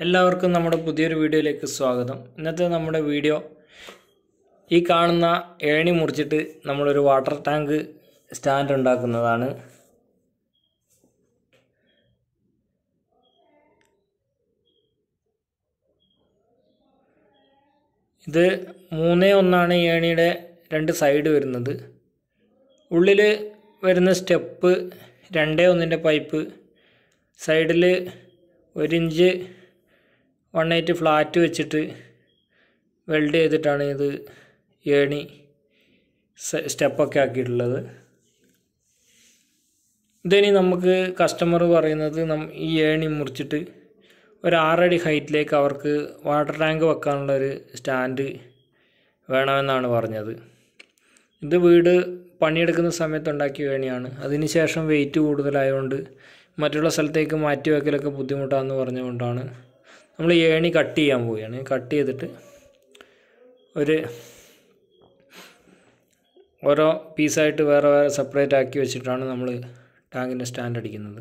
എല്ലാവർക്കും നമ്മുടെ പുതിയൊരു വീഡിയോയിലേക്ക് സ്വാഗതം ഇന്നത്തെ നമ്മുടെ വീഡിയോ ഈ കാണുന്ന ഏണി മുറിച്ചിട്ട് നമ്മളൊരു വാട്ടർ ടാങ്ക് സ്റ്റാൻഡ് ഉണ്ടാക്കുന്നതാണ് ഇത് മൂന്നേ ഒന്നാണ് ഈ ഏണിയുടെ രണ്ട് സൈഡ് വരുന്നത് ഉള്ളിൽ വരുന്ന സ്റ്റെപ്പ് രണ്ടേ ഒന്നിൻ്റെ പൈപ്പ് സൈഡിൽ ഒരു ഇഞ്ച് വൺ എയ്റ്റ് ഫ്ലാറ്റ് വെച്ചിട്ട് വെൽഡ് ചെയ്തിട്ടാണ് ഇത് ഏണി സ്റ്റെപ്പൊക്കെ ആക്കിയിട്ടുള്ളത് ഇതിനി നമുക്ക് കസ്റ്റമർ പറയുന്നത് നം ഈ ഏണി മുറിച്ചിട്ട് ഒരു ആറടി ഹൈറ്റിലേക്ക് അവർക്ക് വാട്ടർ ടാങ്ക് വെക്കാനുള്ള ഒരു സ്റ്റാൻഡ് വേണമെന്നാണ് പറഞ്ഞത് ഇത് വീട് പണിയെടുക്കുന്ന സമയത്ത് ഉണ്ടാക്കിയ ഏണിയാണ് അതിനുശേഷം വെയിറ്റ് കൂടുതലായതുകൊണ്ട് മറ്റുള്ള സ്ഥലത്തേക്ക് മാറ്റി വയ്ക്കലൊക്കെ ബുദ്ധിമുട്ടാണെന്ന് പറഞ്ഞുകൊണ്ടാണ് നമ്മൾ ഈ ഏണി കട്ട് ചെയ്യാൻ പോവുകയാണ് കട്ട് ചെയ്തിട്ട് ഒരു ഓരോ പീസായിട്ട് വേറെ വേറെ സെപ്പറേറ്റ് ആക്കി വെച്ചിട്ടാണ് നമ്മൾ ടാങ്കിൻ്റെ സ്റ്റാൻഡ് അടിക്കുന്നത്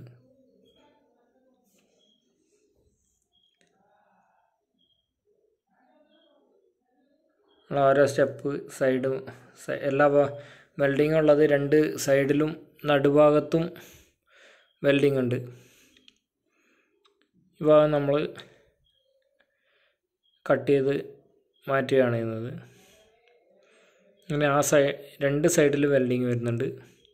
ഓരോ സ്റ്റെപ്പ് സൈഡും എല്ലാ വെൽഡിങ് ഉള്ളത് രണ്ട് സൈഡിലും നടുഭാഗത്തും വെൽഡിങ് ഉണ്ട് ഈ ഭാഗം നമ്മൾ കട്ട് ചെയ്ത് മാറ്റുകയാണ് ചെയ്യുന്നത് അങ്ങനെ ആ സൈ രണ്ട് സൈഡിൽ വെൽഡിങ് വരുന്നുണ്ട്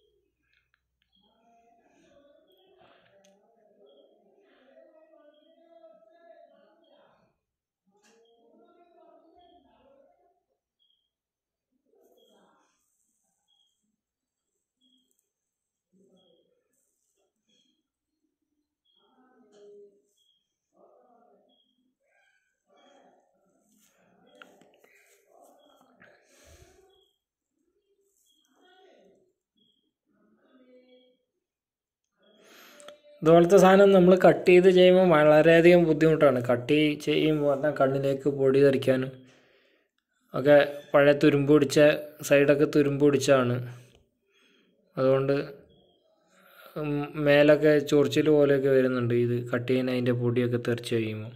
ഇതുപോലത്തെ സാധനം നമ്മൾ കട്ട് ചെയ്ത് ചെയ്യുമ്പോൾ വളരെയധികം ബുദ്ധിമുട്ടാണ് കട്ട് ചെയ്യുമ്പോൾ പറഞ്ഞാൽ കണ്ണിലേക്ക് പൊടി തെറിക്കാനും ഒക്കെ പഴയ തുരുമ്പ് പിടിച്ച സൈഡൊക്കെ തുരുമ്പ് പിടിച്ചാണ് അതുകൊണ്ട് മേലൊക്കെ ചൊറിച്ചിൽ പോലെയൊക്കെ വരുന്നുണ്ട് ഇത് കട്ട് ചെയ്യുന്ന അതിൻ്റെ പൊടിയൊക്കെ തെറിച്ച് കഴിയുമ്പോൾ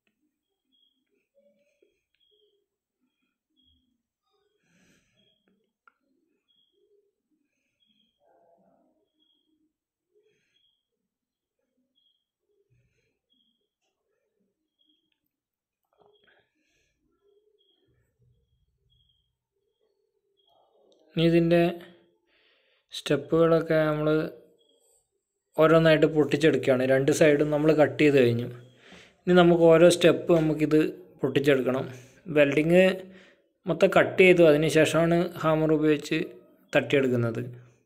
ഇനി ഇതിൻ്റെ സ്റ്റെപ്പുകളൊക്കെ നമ്മൾ ഓരോന്നായിട്ട് പൊട്ടിച്ചെടുക്കുകയാണ് രണ്ട് സൈഡും നമ്മൾ കട്ട് ചെയ്ത് കഴിഞ്ഞു ഇനി നമുക്ക് ഓരോ സ്റ്റെപ്പ് നമുക്കിത് പൊട്ടിച്ചെടുക്കണം വെൽഡിങ് മൊത്തം കട്ട് ചെയ്തു അതിന് ശേഷമാണ് ഹാമർ ഉപയോഗിച്ച് തട്ടിയെടുക്കുന്നത്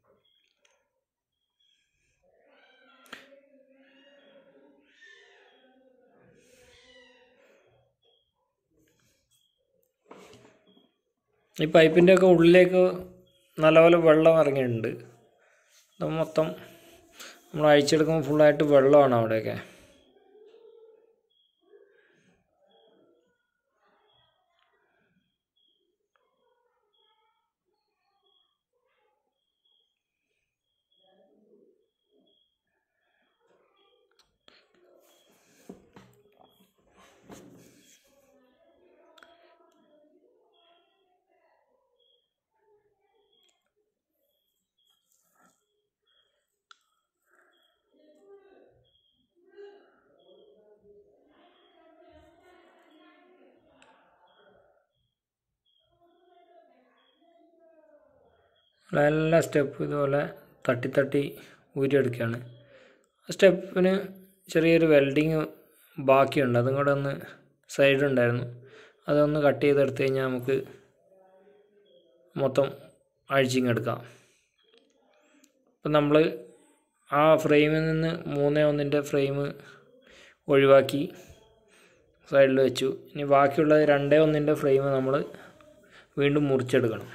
ഈ പൈപ്പിൻ്റെ ഒക്കെ ഉള്ളിലേക്ക് നല്ലപോലെ വെള്ളം ഇറങ്ങിയിട്ടുണ്ട് അത് മൊത്തം നമ്മൾ അഴിച്ചെടുക്കുമ്പോൾ ഫുള്ളായിട്ട് വെള്ളമാണ് അവിടെയൊക്കെ എല്ലാ സ്റ്റെപ്പ് ഇതുപോലെ തട്ടി തട്ടി ഊരിയെടുക്കുകയാണ് സ്റ്റെപ്പിന് ചെറിയൊരു വെൽഡിങ് ബാക്കിയുണ്ട് അതും കൂടെ ഒന്ന് സൈഡ് ഉണ്ടായിരുന്നു അതൊന്ന് കട്ട് ചെയ്തെടുത്ത് കഴിഞ്ഞാൽ നമുക്ക് മൊത്തം അഴിച്ചിങ് എടുക്കാം അപ്പം നമ്മൾ ആ ഫ്രെയിമിൽ നിന്ന് മൂന്നേ ഒന്നിൻ്റെ ഫ്രെയിം ഒഴിവാക്കി സൈഡിൽ വെച്ചു ഇനി ബാക്കിയുള്ള രണ്ടേ ഒന്നിൻ്റെ ഫ്രെയിം നമ്മൾ വീണ്ടും മുറിച്ചെടുക്കണം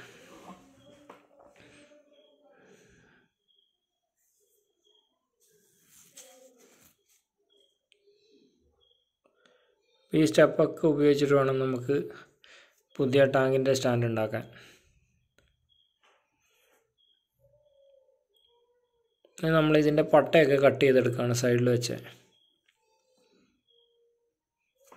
ഈ സ്റ്റെപ്പൊക്കെ ഉപയോഗിച്ചിട്ട് വേണം നമുക്ക് പുതിയ ടാങ്കിൻ്റെ സ്റ്റാൻഡ് ഉണ്ടാക്കാൻ നമ്മൾ ഇതിൻ്റെ പട്ടയൊക്കെ കട്ട് ചെയ്തെടുക്കുകയാണ് സൈഡിൽ വെച്ച്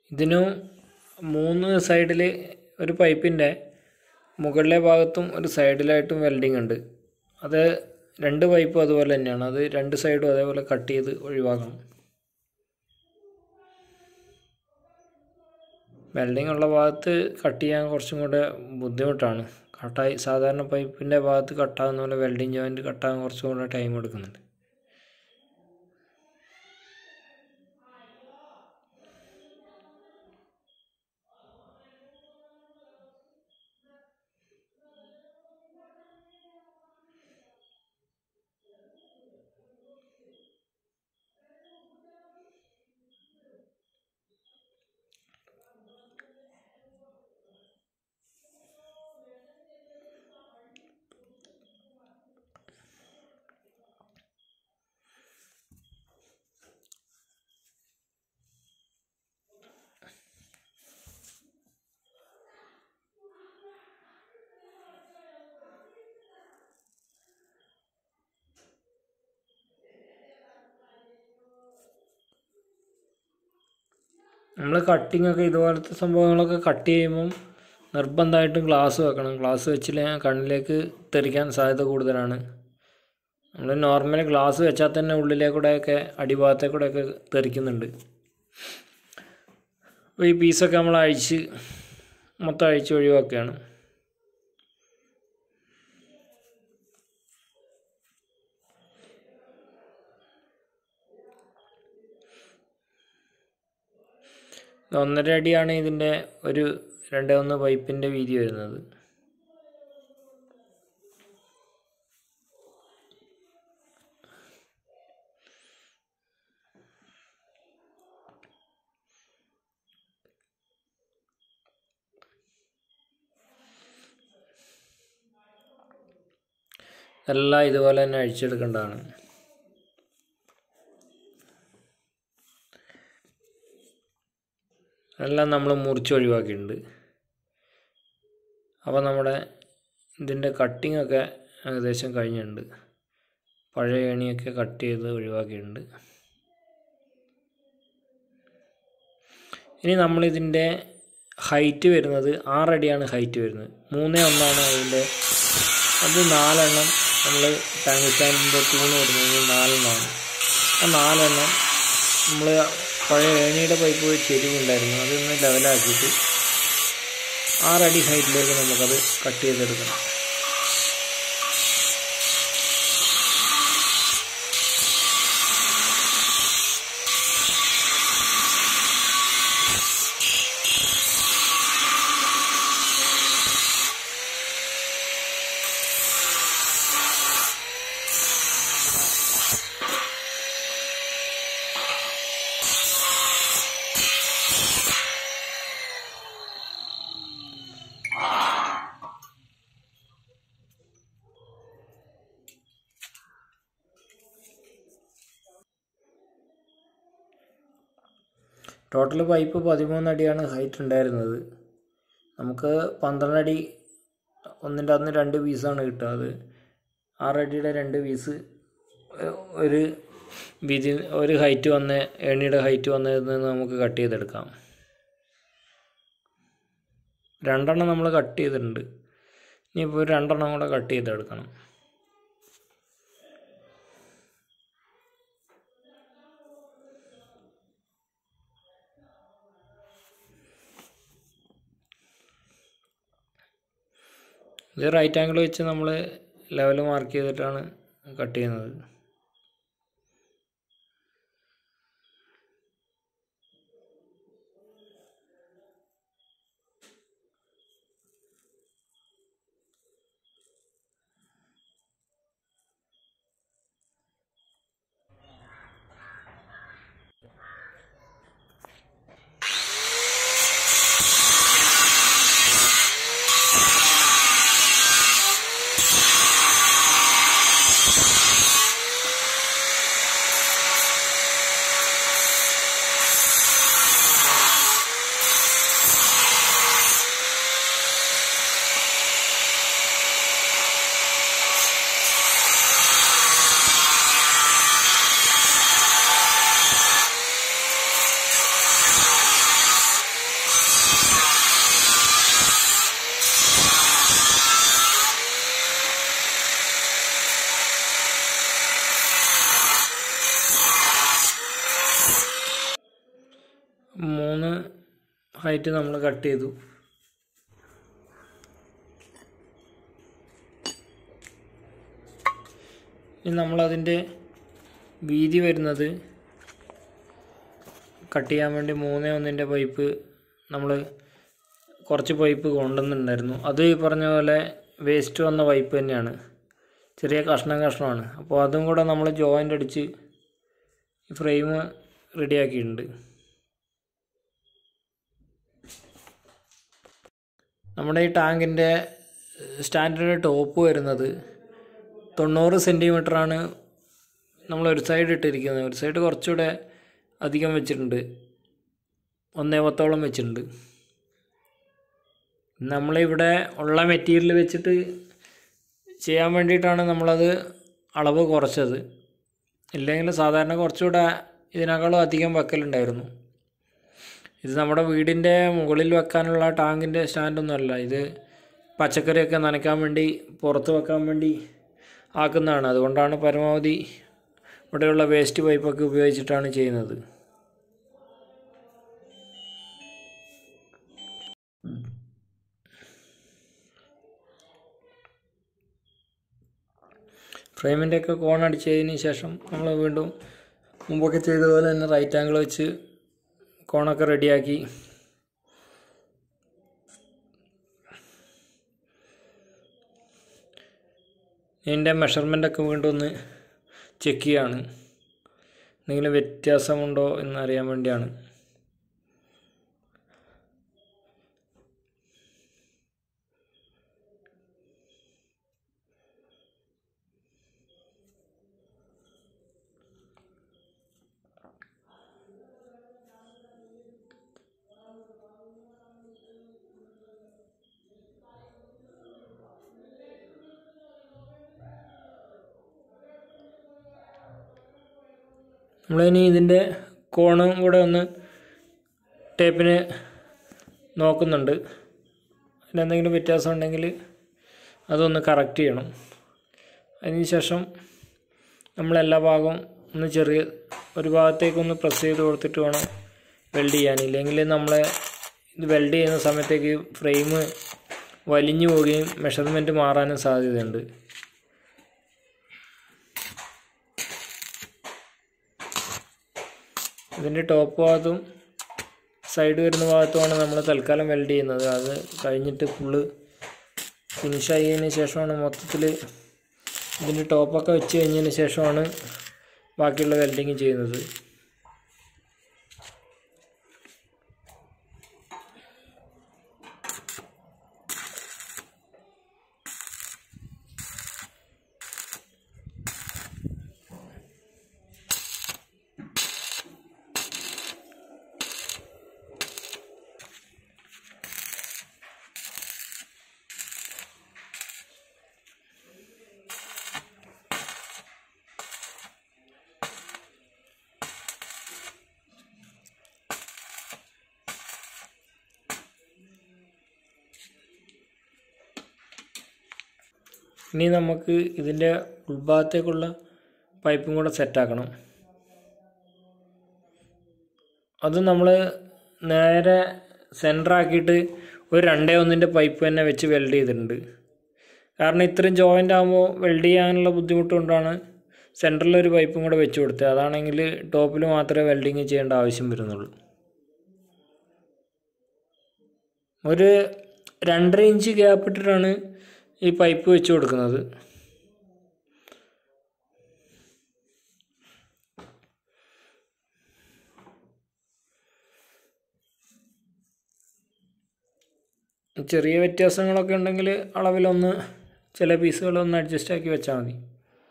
ഇതിനും മൂന്ന് സൈഡിൽ ഒരു പൈപ്പിൻ്റെ മുകളിലെ ഭാഗത്തും ഒരു സൈഡിലായിട്ടും വെൽഡിംഗ് ഉണ്ട് അത് രണ്ട് പൈപ്പും അതുപോലെ തന്നെയാണ് അത് രണ്ട് സൈഡും അതേപോലെ കട്ട് ചെയ്ത് ഒഴിവാക്കണം വെൽഡിംഗ് ഉള്ള ഭാഗത്ത് കട്ട് ചെയ്യാൻ കുറച്ചും കൂടെ ബുദ്ധിമുട്ടാണ് കട്ടായി സാധാരണ പൈപ്പിൻ്റെ ഭാഗത്ത് കട്ടാകുന്ന പോലെ വെൽഡിംഗ് ജോയിൻറ്റ് കട്ടാകാൻ കുറച്ചും കൂടെ ടൈം എടുക്കുന്നുണ്ട് നമ്മൾ കട്ടിംഗ് ഒക്കെ ഇതുപോലത്തെ സംഭവങ്ങളൊക്കെ കട്ട് ചെയ്യുമ്പം നിർബന്ധമായിട്ടും ഗ്ലാസ് വെക്കണം ഗ്ലാസ് വെച്ചില്ലെങ്കിൽ കണ്ണിലേക്ക് തെറിക്കാൻ സാധ്യത കൂടുതലാണ് നമ്മൾ നോർമലി ഗ്ലാസ് വെച്ചാൽ തന്നെ ഉള്ളിലെ കൂടെയൊക്കെ അടിഭാഗത്തെ കൂടെയൊക്കെ തെറിക്കുന്നുണ്ട് അപ്പോൾ ഈ പീസൊക്കെ നമ്മൾ അഴിച്ച് മൊത്തം അഴിച്ച് ഒഴിവാക്കുകയാണ് ഒന്നര അടിയാണ് ഇതിൻ്റെ ഒരു രണ്ട് ഒന്ന് പൈപ്പിൻ്റെ വീതി വരുന്നത് എല്ലാം ഇതുപോലെ തന്നെ അഴിച്ചെടുക്കേണ്ടതാണ് എല്ലാം നമ്മൾ മുറിച്ച് ഒഴിവാക്കിയിട്ടുണ്ട് അപ്പോൾ നമ്മുടെ ഇതിൻ്റെ കട്ടിംഗ് ഒക്കെ ഏകദേശം കഴിഞ്ഞിട്ടുണ്ട് പഴയ ഏണിയൊക്കെ കട്ട് ചെയ്ത് ഒഴിവാക്കിയിട്ടുണ്ട് ഇനി നമ്മളിതിൻ്റെ ഹൈറ്റ് വരുന്നത് ആറടിയാണ് ഹൈറ്റ് വരുന്നത് മൂന്നേ ഒന്നാണ് അതിൻ്റെ അത് നാലെണ്ണം നമ്മൾ ടാങ്ക് സ്റ്റാൻഡിൻ്റെ തൂണ് വരുന്നത് നാലെണ്ണമാണ് ആ നാലെണ്ണം നമ്മൾ പഴയ ഏണിയുടെ പൈപ്പ് ചെരിവുണ്ടായിരുന്നു അതൊന്ന് ലെവലാക്കിയിട്ട് ആറടി ഹൈറ്റിലേക്ക് നമുക്കത് കട്ട് ചെയ്തെടുക്കണം ടോട്ടൽ പൈപ്പ് പതിമൂന്ന് അടിയാണ് ഹൈറ്റ് ഉണ്ടായിരുന്നത് നമുക്ക് പന്ത്രണ്ട് അടി ഒന്നിൻ്റെ അന്ന് രണ്ട് പീസാണ് കിട്ടുക അത് ആറടിയുടെ രണ്ട് പീസ് ഒരു വീതി ഒരു ഹൈറ്റ് വന്ന ഏണിയുടെ ഹൈറ്റ് വന്നതിൽ നിന്ന് നമുക്ക് കട്ട് ചെയ്തെടുക്കാം രണ്ടെണ്ണം നമ്മൾ കട്ട് ചെയ്തിട്ടുണ്ട് ഇനിയിപ്പോൾ ഒരു രണ്ടെണ്ണം കൂടെ കട്ട് ചെയ്തെടുക്കണം ഇത് റൈറ്റ് ആംഗിൾ വെച്ച് നമ്മൾ ലെവൽ മാർക്ക് ചെയ്തിട്ടാണ് കട്ട് ചെയ്യുന്നത് മൂന്ന് ഹൈറ്റ് നമ്മൾ കട്ട് ചെയ്തു ഇനി നമ്മളതിൻ്റെ വീതി വരുന്നത് കട്ട് ചെയ്യാൻ വേണ്ടി മൂന്നേ ഒന്നിൻ്റെ പൈപ്പ് നമ്മൾ കുറച്ച് പൈപ്പ് കൊണ്ടുവന്നിട്ടുണ്ടായിരുന്നു അത് ഈ പറഞ്ഞ പോലെ വേസ്റ്റ് വന്ന പൈപ്പ് തന്നെയാണ് ചെറിയ കഷ്ണം കഷ്ണമാണ് അപ്പോൾ അതും കൂടെ നമ്മൾ ജോയിൻ്റ് അടിച്ച് ഈ ഫ്രെയിം റെഡിയാക്കിയിട്ടുണ്ട് നമ്മുടെ ഈ ടാങ്കിൻ്റെ സ്റ്റാൻഡേർഡ് ടോപ്പ് വരുന്നത് തൊണ്ണൂറ് സെൻറ്റിമീറ്ററാണ് നമ്മൾ ഒരു സൈഡ് ഇട്ടിരിക്കുന്നത് ഒരു സൈഡ് കുറച്ചുകൂടെ അധികം വെച്ചിട്ടുണ്ട് ഒന്നേ പത്തോളം വെച്ചിട്ടുണ്ട് നമ്മളിവിടെ ഉള്ള മെറ്റീരിയൽ വെച്ചിട്ട് ചെയ്യാൻ വേണ്ടിയിട്ടാണ് നമ്മളത് അളവ് കുറച്ചത് ഇല്ലെങ്കിൽ സാധാരണ കുറച്ചുകൂടെ ഇതിനേക്കാളും അധികം വെക്കലുണ്ടായിരുന്നു ഇത് നമ്മുടെ വീടിൻ്റെ മുകളിൽ വെക്കാനുള്ള ടാങ്കിൻ്റെ സ്റ്റാൻഡൊന്നുമല്ല ഇത് പച്ചക്കറിയൊക്കെ നനയ്ക്കാൻ വേണ്ടി പുറത്ത് വെക്കാൻ വേണ്ടി ആക്കുന്നതാണ് അതുകൊണ്ടാണ് പരമാവധി ഇവിടെയുള്ള വേസ്റ്റ് പൈപ്പൊക്കെ ഉപയോഗിച്ചിട്ടാണ് ചെയ്യുന്നത് ഫ്രെയിമിൻ്റെ ഒക്കെ കോൺ അടിച്ചതിന് ശേഷം നമ്മൾ വീണ്ടും മുമ്പൊക്കെ ചെയ്ത പോലെ തന്നെ റൈറ്റ് ആംഗിൾ വെച്ച് കോണൊക്കെ റെഡിയാക്കി ഇതിൻ്റെ മെഷർമെൻ്റൊക്കെ വീണ്ടും ഒന്ന് ചെക്ക് ചെയ്യാണ് എന്തെങ്കിലും വ്യത്യാസമുണ്ടോ എന്ന് അറിയാൻ വേണ്ടിയാണ് നമ്മളിനി ഇതിൻ്റെ കോണും കൂടെ ഒന്ന് ടേപ്പിന് നോക്കുന്നുണ്ട് അതിലെന്തെങ്കിലും വ്യത്യാസം ഉണ്ടെങ്കിൽ അതൊന്ന് കറക്റ്റ് ചെയ്യണം അതിന് ശേഷം നമ്മളെല്ലാ ഭാഗവും ഒന്ന് ചെറിയ ഒരു ഭാഗത്തേക്കൊന്ന് പ്രസ് ചെയ്ത് കൊടുത്തിട്ട് വേണം വെൽഡ് ചെയ്യാൻ ഇല്ലെങ്കിൽ നമ്മളെ ഇത് വെൽഡ് ചെയ്യുന്ന സമയത്തേക്ക് ഫ്രെയിം വലിഞ്ഞു പോവുകയും മെഷർമെൻറ്റ് മാറാനും സാധ്യതയുണ്ട് ഇതിൻ്റെ ടോപ്പ് ഭാഗത്തും സൈഡ് വരുന്ന ഭാഗത്തുമാണ് നമ്മൾ തൽക്കാലം വെൽഡ് ചെയ്യുന്നത് അത് കഴിഞ്ഞിട്ട് ഫുള്ള് ഫിനിഷ് ആയതിന് ശേഷമാണ് മൊത്തത്തിൽ ഇതിൻ്റെ ടോപ്പൊക്കെ വെച്ച് കഴിഞ്ഞതിന് ശേഷമാണ് ബാക്കിയുള്ള വെൽഡിങ് ചെയ്യുന്നത് ഇനി നമുക്ക് ഇതിൻ്റെ ഉൾഭാഗത്തേക്കുള്ള പൈപ്പും കൂടെ സെറ്റാക്കണം അത് നമ്മൾ നേരെ സെൻറ്ററാക്കിയിട്ട് ഒരു രണ്ടേ ഒന്നിൻ്റെ പൈപ്പ് തന്നെ വെച്ച് വെൽഡ് ചെയ്തിട്ടുണ്ട് കാരണം ഇത്രയും ജോയിൻ്റ് ആകുമ്പോൾ വെൽഡ് ചെയ്യാനുള്ള ബുദ്ധിമുട്ട് കൊണ്ടാണ് സെൻറ്ററിൽ ഒരു പൈപ്പും കൂടെ വെച്ച് കൊടുത്തത് അതാണെങ്കിൽ ടോപ്പിൽ മാത്രമേ വെൽഡിങ് ചെയ്യേണ്ട ആവശ്യം വരുന്നുള്ളൂ ഒരു രണ്ടര ഇഞ്ച് ഗ്യാപ്പ് ഇട്ടിട്ടാണ് ഈ പൈപ്പ് വെച്ച് കൊടുക്കുന്നത് ചെറിയ വ്യത്യാസങ്ങളൊക്കെ ഉണ്ടെങ്കിൽ അളവിലൊന്ന് ചില പീസുകളൊന്ന് അഡ്ജസ്റ്റ് ആക്കി വെച്ചാൽ മതി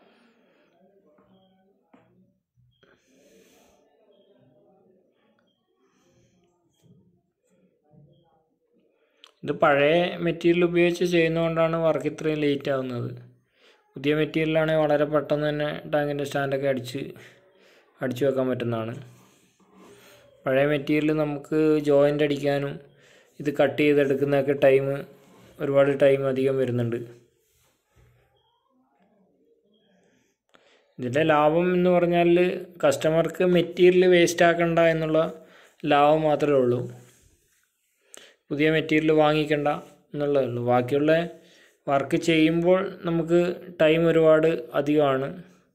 ഇത് പഴയ മെറ്റീരിയൽ ഉപയോഗിച്ച് ചെയ്യുന്നതുകൊണ്ടാണ് വർക്ക് ഇത്രയും ലേറ്റ് ആവുന്നത് പുതിയ മെറ്റീരിയലാണെങ്കിൽ വളരെ പെട്ടെന്ന് തന്നെ ടാങ്കിൻ്റെ സ്റ്റാൻഡൊക്കെ അടിച്ച് അടിച്ചു വെക്കാൻ പറ്റുന്നതാണ് പഴയ മെറ്റീരിയൽ നമുക്ക് ജോയിൻ്റ് അടിക്കാനും ഇത് കട്ട് ചെയ്തെടുക്കുന്നതൊക്കെ ടൈം ഒരുപാട് ടൈം അധികം വരുന്നുണ്ട് ഇതിൻ്റെ ലാഭം എന്ന് പറഞ്ഞാൽ കസ്റ്റമർക്ക് മെറ്റീരിയൽ വേസ്റ്റ് ആക്കണ്ട എന്നുള്ള ലാഭം മാത്രമേ ഉള്ളൂ പുതിയ മെറ്റീരിയൽ വാങ്ങിക്കണ്ട എന്നുള്ളതേ ഉള്ളൂ ബാക്കിയുള്ള വർക്ക് ചെയ്യുമ്പോൾ നമുക്ക് ടൈം ഒരുപാട് അധികമാണ്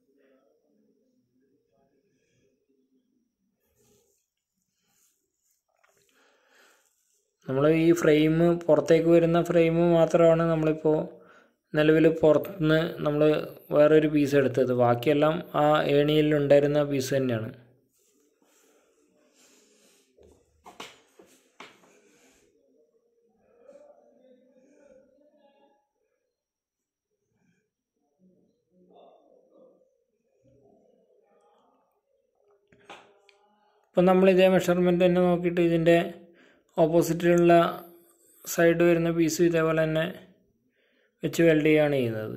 നമ്മൾ ഈ ഫ്രെയിം പുറത്തേക്ക് വരുന്ന ഫ്രെയിം മാത്രമാണ് നമ്മളിപ്പോൾ നിലവിൽ പുറത്തുനിന്ന് നമ്മൾ വേറൊരു പീസ് എടുത്തത് ബാക്കിയെല്ലാം ആ ഏണിയിൽ ഉണ്ടായിരുന്ന പീസ് തന്നെയാണ് ഇപ്പം നമ്മൾ ഇതേ മെഷർമെൻറ്റ് തന്നെ നോക്കിയിട്ട് ഇതിൻ്റെ ഓപ്പോസിറ്റിലുള്ള സൈഡ് വരുന്ന പീസ് ഇതേപോലെ തന്നെ വെച്ച് വെൽഡ് ചെയ്യുകയാണ് ചെയ്യുന്നത്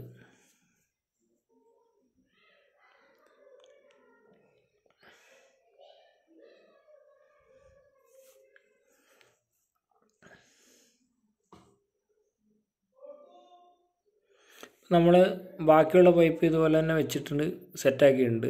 നമ്മൾ ബാക്കിയുള്ള പൈപ്പ് ഇതുപോലെ തന്നെ വെച്ചിട്ടുണ്ട് സെറ്റാക്കിയിട്ടുണ്ട്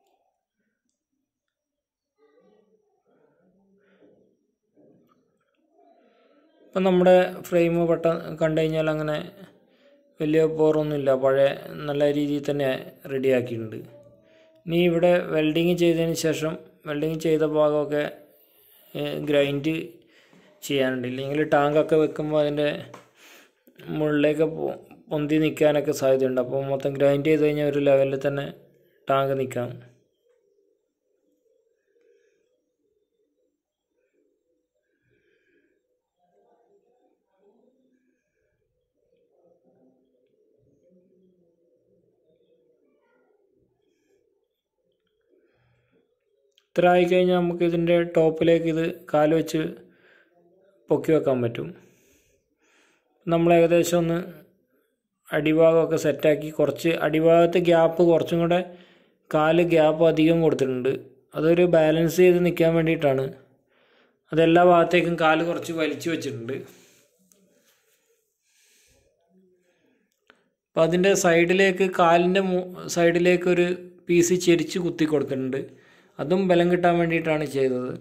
ഇപ്പം നമ്മുടെ ഫ്രെയിം പെട്ട കണ്ടു കഴിഞ്ഞാൽ അങ്ങനെ വലിയ ബോറൊന്നുമില്ല പഴയ നല്ല രീതിയിൽ തന്നെ റെഡിയാക്കിയിട്ടുണ്ട് ഇനി ഇവിടെ വെൽഡിങ് ചെയ്തതിന് ശേഷം വെൽഡിങ് ചെയ്ത ഭാഗമൊക്കെ ഗ്രൈൻഡ് ചെയ്യാനുണ്ട് ഇല്ലെങ്കിൽ ടാങ്കൊക്കെ വെക്കുമ്പോൾ അതിൻ്റെ മുകളിലേക്ക് പൊ- പൊന്തി നിൽക്കാനൊക്കെ സാധ്യതയുണ്ട് അപ്പോൾ മൊത്തം ഗ്രൈൻഡ് ചെയ്ത് കഴിഞ്ഞാൽ ഒരു ലെവലിൽ തന്നെ ടാങ്ക് നിൽക്കാം ഇത്ര ആയിക്കഴിഞ്ഞാൽ നമുക്ക് ഇതിൻ്റെ ടോപ്പിലേക്ക് ഇത് കാല് വെച്ച് പൊക്കി വെക്കാൻ പറ്റും നമ്മൾ ഏകദേശം ഒന്ന് അടിഭാഗമൊക്കെ സെറ്റാക്കി കുറച്ച് അടിഭാഗത്ത് ഗ്യാപ്പ് കുറച്ചും കൂടെ കാല് ഗ്യാപ്പ് അധികം കൊടുത്തിട്ടുണ്ട് അതൊരു ബാലൻസ് ചെയ്ത് നിൽക്കാൻ വേണ്ടിയിട്ടാണ് അതെല്ലാ ഭാഗത്തേക്കും കാല് കുറച്ച് വലിച്ചു വെച്ചിട്ടുണ്ട് അപ്പോൾ അതിൻ്റെ സൈഡിലേക്ക് കാലിൻ്റെ സൈഡിലേക്ക് ഒരു പീസ് ചെരിച്ച് കുത്തി കൊടുത്തിട്ടുണ്ട് അതും ബലം കിട്ടാൻ വേണ്ടിയിട്ടാണ് ചെയ്തത്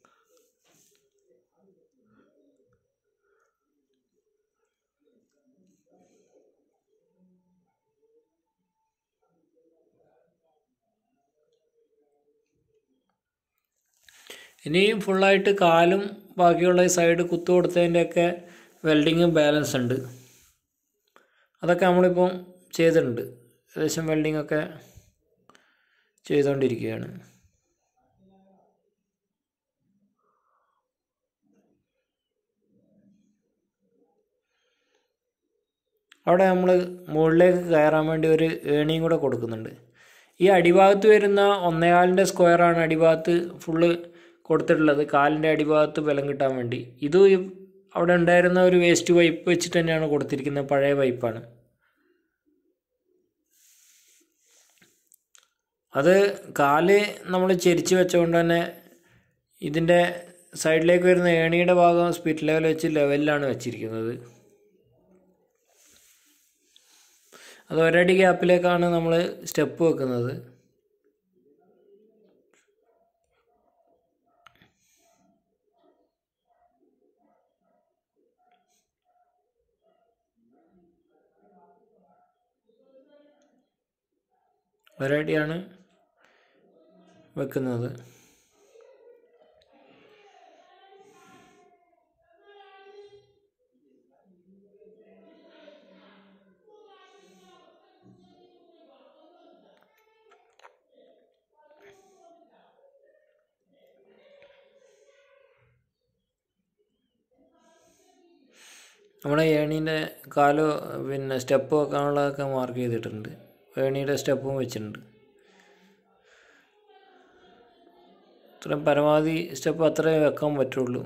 ഇനിയും ഫുള്ളായിട്ട് കാലും ബാക്കിയുള്ള ഈ സൈഡ് കുത്തു കൊടുത്തതിൻ്റെയൊക്കെ വെൽഡിങ് ബാലൻസ് ഉണ്ട് അതൊക്കെ നമ്മളിപ്പം ചെയ്തിട്ടുണ്ട് ഏകദേശം വെൽഡിംഗ് ഒക്കെ ചെയ്തുകൊണ്ടിരിക്കുകയാണ് അവിടെ നമ്മൾ മുകളിലേക്ക് കയറാൻ വേണ്ടി ഒരു ഏണിയും കൂടെ കൊടുക്കുന്നുണ്ട് ഈ അടിഭാഗത്ത് വരുന്ന ഒന്നേകാലിൻ്റെ സ്ക്വയറാണ് അടിഭാഗത്ത് ഫുള്ള് കൊടുത്തിട്ടുള്ളത് കാലിൻ്റെ അടിഭാഗത്ത് ബലം കിട്ടാൻ വേണ്ടി ഇത് ഈ അവിടെ ഉണ്ടായിരുന്ന ഒരു വേസ്റ്റ് പൈപ്പ് വെച്ചിട്ട് തന്നെയാണ് കൊടുത്തിരിക്കുന്നത് പഴയ പൈപ്പാണ് അത് കാല് നമ്മൾ ചെരിച്ച് വെച്ചുകൊണ്ട് തന്നെ ഇതിൻ്റെ സൈഡിലേക്ക് വരുന്ന ഏണിയുടെ ഭാഗം സ്പിറ്റ് ലെവൽ വെച്ച് ലെവലിലാണ് വെച്ചിരിക്കുന്നത് അത് ഒരടി ഗ്യാപ്പിലേക്കാണ് നമ്മൾ സ്റ്റെപ്പ് വെക്കുന്നത് ഒരടിയാണ് വെക്കുന്നത് നമ്മുടെ ഏണീൻ്റെ കാല് പിന്നെ സ്റ്റെപ്പ് വെക്കാനുള്ളതൊക്കെ മാർക്ക് ചെയ്തിട്ടുണ്ട് ഏണിയുടെ സ്റ്റെപ്പും വെച്ചിട്ടുണ്ട് ഇത്രയും പരമാവധി സ്റ്റെപ്പ് അത്രേ വെക്കാൻ പറ്റുള്ളൂ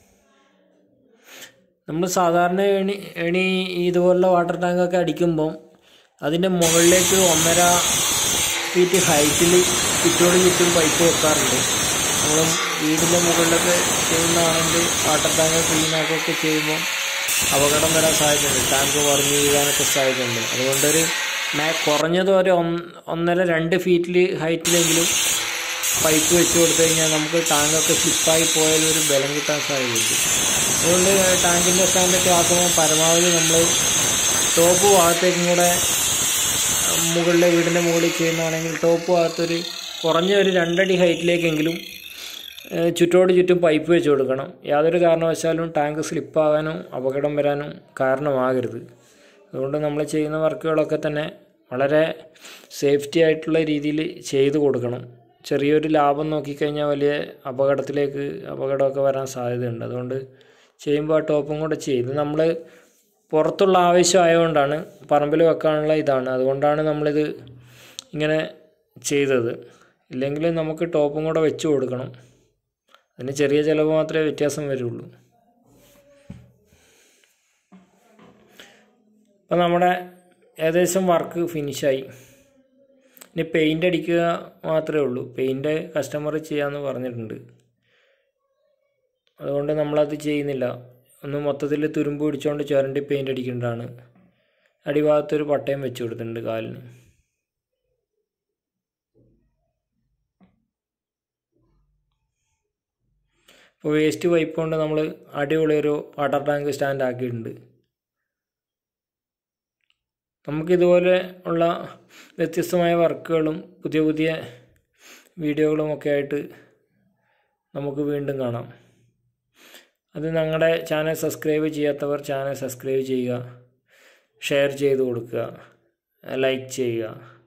നമ്മൾ സാധാരണ ഏണി ഏണി ഇതുപോലുള്ള വാട്ടർ ടാങ്കൊക്കെ അടിക്കുമ്പം അതിൻ്റെ മുകളിലേക്ക് ഒന്നര ഫീറ്റ് ഹൈറ്റിൽ ചുറ്റോട് ചുറ്റും പൈപ്പ് വെക്കാറുണ്ട് നമ്മൾ വീടിൻ്റെ മുകളിലൊക്കെ ചെയ്യുന്നതാണെങ്കിൽ വാട്ടർ ടാങ്ക് ക്ലീനാക്കൊക്കെ ചെയ്യുമ്പോൾ അപകടം വരാൻ സാധ്യതയുണ്ട് ടാങ്ക് മറിഞ്ഞു വീഴാനൊക്കെ സാധ്യതയുണ്ട് അതുകൊണ്ടൊരു മേ കുറഞ്ഞത് ഒരു ഒന്ന് ഒന്നര രണ്ട് ഫീറ്റിൽ ഹൈറ്റിലെങ്കിലും പൈപ്പ് വെച്ച് കൊടുത്തു കഴിഞ്ഞാൽ നമുക്ക് ടാങ്കൊക്കെ സ്ലിപ്പായി പോയാൽ ഒരു ബലം കിട്ടാൻ സാധ്യതയുണ്ട് അതുകൊണ്ട് ടാങ്കിൻ്റെ സ്റ്റാൻഡൊക്കെ ആക്കുമ്പോൾ പരമാവധി നമ്മൾ ടോപ്പ് ഭാഗത്തേക്കും കൂടെ മുകളിലെ വീടിൻ്റെ മുകളിൽ ചെയ്യുന്നതാണെങ്കിൽ ടോപ്പ് ഭാഗത്തൊരു കുറഞ്ഞ ഒരു രണ്ടടി ഹൈറ്റിലേക്കെങ്കിലും ഏഹ് ചുറ്റോട് ചുറ്റും പൈപ്പ് വെച്ച് കൊടുക്കണം യാതൊരു കാരണവശാലും ടാങ്ക് സ്ലിപ്പാകാനോ അപകടം വരാനും കാരണമാകരുത് അതുകൊണ്ട് നമ്മൾ ചെയ്യുന്ന വർക്കുകളൊക്കെ തന്നെ വളരെ സേഫ്റ്റി ആയിട്ടുള്ള രീതിയിൽ ചെയ്തു കൊടുക്കണം ചെറിയൊരു ലാഭം നോക്കിക്കഴിഞ്ഞാൽ വലിയ അപകടത്തിലേക്ക് അപകടമൊക്കെ വരാൻ സാധ്യതയുണ്ട് അതുകൊണ്ട് ചെയ്യുമ്പോൾ ആ ടോപ്പും കൂടെ ചെയ്ത് നമ്മൾ പുറത്തുള്ള ആവശ്യമായതുകൊണ്ടാണ് പറമ്പിൽ വെക്കാനുള്ള ഇതാണ് അതുകൊണ്ടാണ് നമ്മളിത് ഇങ്ങനെ ചെയ്തത് ഇല്ലെങ്കിൽ നമുക്ക് ടോപ്പും കൂടെ വെച്ച് കൊടുക്കണം അതിന് ചെറിയ ചിലവ് മാത്രമേ വ്യത്യാസം വരുള്ളൂ അപ്പോൾ നമ്മുടെ ഏകദേശം വർക്ക് ഫിനിഷായി ഇനി പെയിൻ്റ് അടിക്കുക മാത്രമേ ഉള്ളൂ പെയിൻ്റ് കസ്റ്റമർ ചെയ്യാമെന്ന് പറഞ്ഞിട്ടുണ്ട് അതുകൊണ്ട് നമ്മളത് ചെയ്യുന്നില്ല ഒന്ന് മൊത്തത്തിൽ തുരുമ്പ് പിടിച്ചുകൊണ്ട് ചുരണ്ടി പെയിൻ്റ് അടിക്കേണ്ടതാണ് അടിഭാഗത്തൊരു പട്ടയം വെച്ച് കൊടുത്തിട്ടുണ്ട് കാലിന് ഇപ്പോൾ വേസ്റ്റ് പൈപ്പ് കൊണ്ട് നമ്മൾ അടിപൊളി ഒരു വാട്ടർ ടാങ്ക് സ്റ്റാൻഡ് ആക്കിയിട്ടുണ്ട് നമുക്കിതുപോലെ ഉള്ള വ്യത്യസ്തമായ വർക്കുകളും പുതിയ പുതിയ വീഡിയോകളും ഒക്കെ ആയിട്ട് നമുക്ക് വീണ്ടും കാണാം അത് ഞങ്ങളുടെ ചാനൽ സബ്സ്ക്രൈബ് ചെയ്യാത്തവർ ചാനൽ സബ്സ്ക്രൈബ് ചെയ്യുക ഷെയർ ചെയ്ത് കൊടുക്കുക ലൈക്ക് ചെയ്യുക